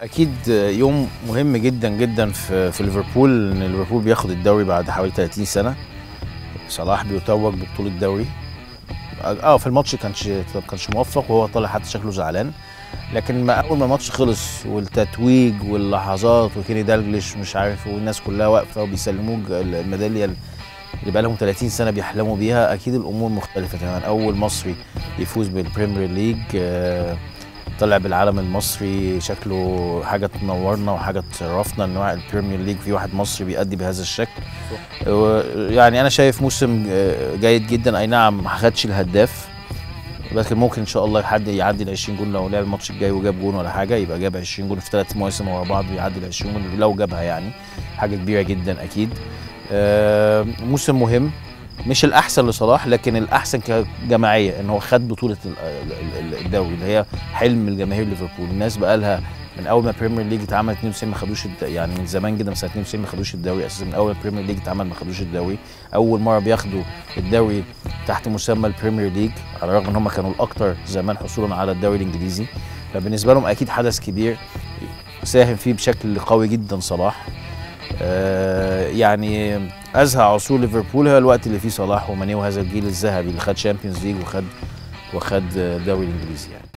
اكيد يوم مهم جدا جدا في في ليفربول ان ليفربول بياخد الدوري بعد حوالي 30 سنه صلاح بيتوج ببطوله الدوري اه في الماتش كانش كانش موفق وهو طالع حتى شكله زعلان لكن ما اول ما الماتش خلص والتتويج واللحظات وكيني دالجلش مش عارف والناس كلها واقفه وبيسلموه الميداليه اللي بقى لهم 30 سنه بيحلموا بيها اكيد الامور مختلفه تماما اول مصري يفوز بالبريمير ليج آه طلع بالعلم المصري شكله حاجه تنورنا وحاجه تشرفنا ان البريمير ليج في واحد مصري بيأدي بهذا الشكل يعني انا شايف موسم جيد جدا اي نعم ما خدش الهداف لكن ممكن ان شاء الله حد يعدي ال 20 جون لو لعب الماتش الجاي وجاب جون ولا حاجه يبقى جاب 20 جون في ثلاث مواسم ورا بعض ويعدي ال 20 جون لو جابها يعني حاجه كبيره جدا اكيد موسم مهم مش الاحسن لصلاح لكن الاحسن كجماعيه ان هو خد بطوله الدوري اللي هي حلم الجماهير ليفربول الناس بقى لها من اول ما البريمير ليج اتعمل 92 ما خدوش يعني من زمان جدا من سنه 92 ما خدوش الدوري اساسا من اول ما البريمير ليج اتعمل ما خدوش الدوري اول مره بياخدوا الدوري تحت مسمى البريمير ليج على الرغم ان هم كانوا الاكثر زمان حصولا على الدوري الانجليزي فبالنسبه لهم اكيد حدث كبير ساهم فيه بشكل قوي جدا صلاح آه يعني ازهى عصور ليفربول هو الوقت اللي فيه صلاح وماني وهذا الجيل الذهبي اللي خد شامبيونز ليج وخد وخد الدوري الانجليزي يعني